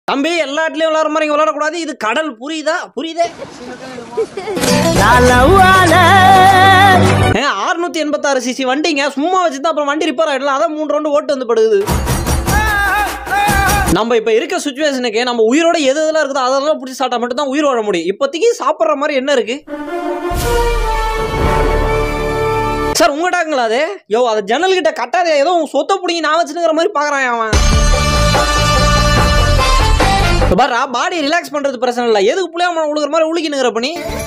தம்பி எல்லா இடத்துலயும் விளாட்ற மாதிரி இங்க விளாடக்கூடாது இது கடல் புரியுதா புரியுதே ஏங்க அறுநூத்தி எண்பத்தாறு சிசி வண்டிங்க சும்மா வச்சுதான் அப்புறம் வண்டி ரிப்பேர் ஆயிடலாம் அதான் மூணு ரவுண்டு ஓட்டு வந்து படுகுது நம்ம இப்ப இருக்க சுச்சுவேஷனுக்கு நம்ம உயிரோட எது எதெல்லாம் இருக்குதோ அதெல்லாம் பிடிச்சி சாப்பிட்டா மட்டும் தான் உயிர் வாழ முடியும் இப்போதைக்கு சாப்பிட்ற மாதிரி என்ன இருக்கு சார் உங்க டாக்குங்களா அது யோ அதை ஜன்னல் கிட்ட கட்டாதே ஏதோ உன் சொத்தை பிடிங்கி நான் வச்சுங்கிற மாதிரி பாக்குறான் அவன் இப்ப பாருடா பாடி ரிலாக்ஸ் பண்றது பிரச்சனை இல்லை எதுக்கு புளியாம உழுகுற மாதிரி உழுக்கினுங்கிற பண்ணி